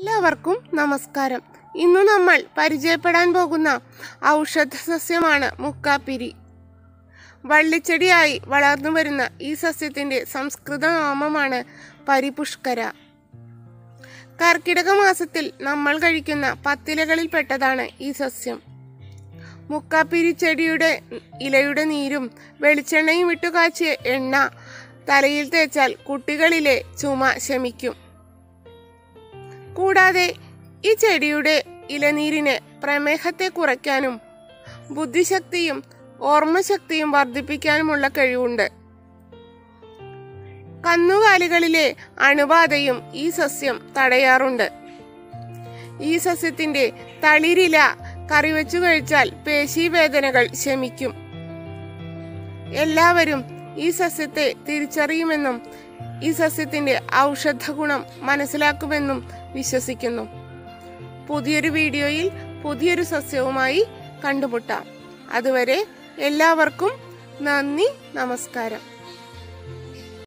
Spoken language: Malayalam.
എല്ലാവർക്കും നമസ്കാരം ഇന്ന് നമ്മൾ പരിചയപ്പെടാൻ പോകുന്ന ഔഷധ സസ്യമാണ് മുക്കാപ്പിരി വള്ളിച്ചെടിയായി വളർന്നു വരുന്ന ഈ സസ്യത്തിന്റെ സംസ്കൃത നാമമാണ് പരിപുഷ്കര കർക്കിടക മാസത്തിൽ നമ്മൾ കഴിക്കുന്ന പത്തിലകളിൽപ്പെട്ടതാണ് ഈ സസ്യം മുക്കാപ്പിരി ചെടിയുടെ ഇലയുടെ നീരും വെളിച്ചെണ്ണയും ഇട്ടു കാച്ചിയ എണ്ണ തലയിൽ തേച്ചാൽ കുട്ടികളിലെ ചുമ ശമിക്കും കൂടാതെ ഈ ചെടിയുടെ ഇലനീരിന് പ്രമേഹത്തെ കുറയ്ക്കാനും ബുദ്ധിശക്തിയും ഓർമ്മശക്തിയും വർദ്ധിപ്പിക്കാനുമുള്ള കഴിവുണ്ട് കന്നുകാലികളിലെ അണുബാധയും ഈ സസ്യം തടയാറുണ്ട് ഈ സസ്യത്തിന്റെ തളിരില കറിവെച്ചു കഴിച്ചാൽ പേശീവേദനകൾ ശമിക്കും എല്ലാവരും ഈ സസ്യത്തെ തിരിച്ചറിയുമെന്നും ഈ സസ്യത്തിന്റെ ഔഷധ ഗുണം മനസ്സിലാക്കുമെന്നും വിശ്വസിക്കുന്നു പുതിയൊരു വീഡിയോയിൽ പുതിയൊരു സസ്യവുമായി കണ്ടുമുട്ടാം അതുവരെ എല്ലാവർക്കും നന്ദി നമസ്കാരം